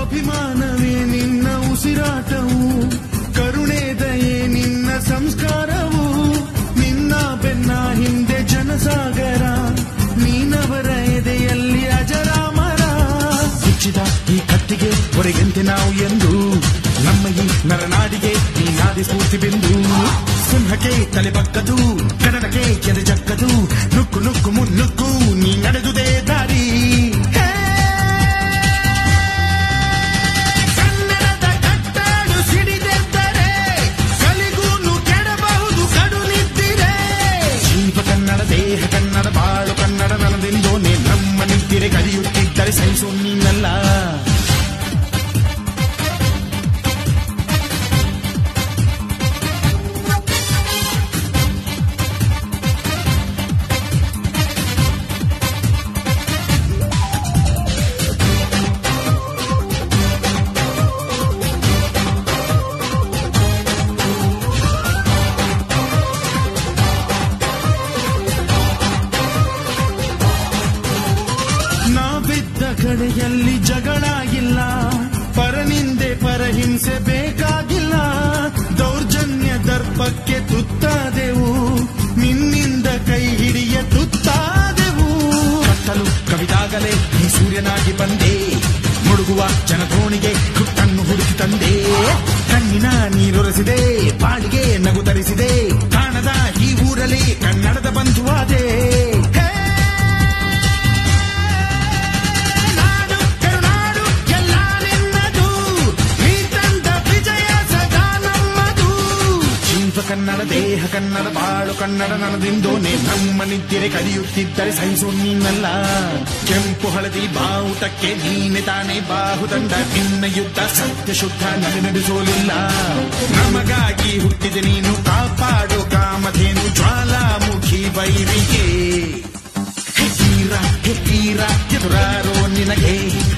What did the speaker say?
ಸ್ವಾಭಿಮಾನವೇ ನಿನ್ನ ಉಸಿರಾಟವು ಕರುಣೆ ದಯೆ ನಿನ್ನ ಸಂಸ್ಕಾರವು ನಿನ್ನ ಬೆನ್ನ ಹಿಂದೆ ಜನಸಾಗರ ನೀನವರ ಎದೆಯಲ್ಲಿ ಅಜರಾಮರ ಮುಚ್ಚಿದ ಈ ಕತ್ತಿಗೆ ಹೊರಗೆಂತೆ ನಾವು ಎಂದು ನಮ್ಮ ಈ ನರನಾಡಿಗೆ ಈ ನಾದಿ ಸ್ಫೂರ್ತಿ ಬಿಂದು ಸಿಂಹಕ್ಕೆ ತಲೆ ಬಗ್ಗದು ಕನ್ನಡಕ್ಕೆ ಎದೆ ಜಕ್ಕದು ನುಕ್ಕು ನುಕ್ಕು ಮುನ್ನುಕ್ಕು ನೀ ನಡೆದುದೇ ದಾರಿ ಹೇ! ಕನ್ನಡದ ಕಟ್ಟಾಡು ಸಿಡಿದೆದ್ದರೆ ಕಲಿಗೂನು ಕೆಡಬಹುದು ಕಡು ನಿದ್ದಿರೆ ಜೀವ ಕನ್ನಡ ದೇಹ ಕನ್ನಡ ಬಾಳು ಕನ್ನಡ ನನದೆಂದೋನೆ ನಮ್ಮ ನಿದ್ದಿರೆ ಕಲಿಯುತ್ತಿದ್ದರೆ ಸಹಿಸು ನೀನಲ್ಲ ನಾವಿದ್ದ ಕಡೆಯಲ್ಲಿ ಜಗಳ ಇಲ್ಲ ಪರನಿಂದೆ ಪರಹಿಂಸೆ ಬೇಕಾಗಿಲ್ಲ ದೌರ್ಜನ್ಯ ದರ್ಪಕ್ಕೆ ತುತ್ತಾದೆವು ನಿನ್ನಿಂದ ಕೈ ಹಿಡಿಯ ತುತ್ತಾದೆವು ಕತ್ತಲು ಕವಿದಾಗಲೇ ಈ ಸೂರ್ಯನಾಗಿ ಬಂದೆ ಮುಳುಗುವ ಜನಧೋಣಿಗೆ ಹುಟ್ಟನ್ನು ಹುಡುಕಿ ತಂದೆ ಕಣ್ಣಿನ ನೀರೊರೆಸಿದೆ ಬಾಳಿಗೆ ನಗು ತರಿಸಿದೆ ಕಾಣದ ಈ ಊರಲ್ಲಿ ಕನ್ನಡದ ಬಂಧುವಾದೆ ಹೇ ನಾಡು ಕರುನಾಡು ಎಲ್ಲ ನಿನ್ನದು ನೀ ತಂದ ವಿಜಯ ಸದಾ ನಮ್ಮದು ಜೀವ ಕನ್ನಡ ದೇಹ ಕನ್ನಡ ಬಾಳು ಕನ್ನಡ ನನದಿಂದೋನೆ ನಮ್ಮ ನಿದ್ದಿರೆ ಕಲಿಯುತ್ತಿದ್ದರೆ ಸಹಿಸು ನೀನಲ್ಲ ಕೆಂಪು ಹಳದಿ ಬಾವುಟಕ್ಕೆ ನೀನೆ ತಾನೇ ಬಾಹುದಂಡ ನಿನ್ನ ಯುದ್ಧ ಸತ್ಯ ಶುದ್ಧ ನಡೆ ನಡೆಸೋಲಿಲ್ಲ ನಮಗಾಗಿ ಹುಟ್ಟಿದೆ ನೀನು ಕಾಪಾಡು ಕಾಮಧೇನು ಜ್ವಾಲಾಮುಖಿ ವೈರಿಗೆ ಹೇ ವೀರ ಹೇ ವೀರ ಎದುರಾರೋ ನಿನಗೆ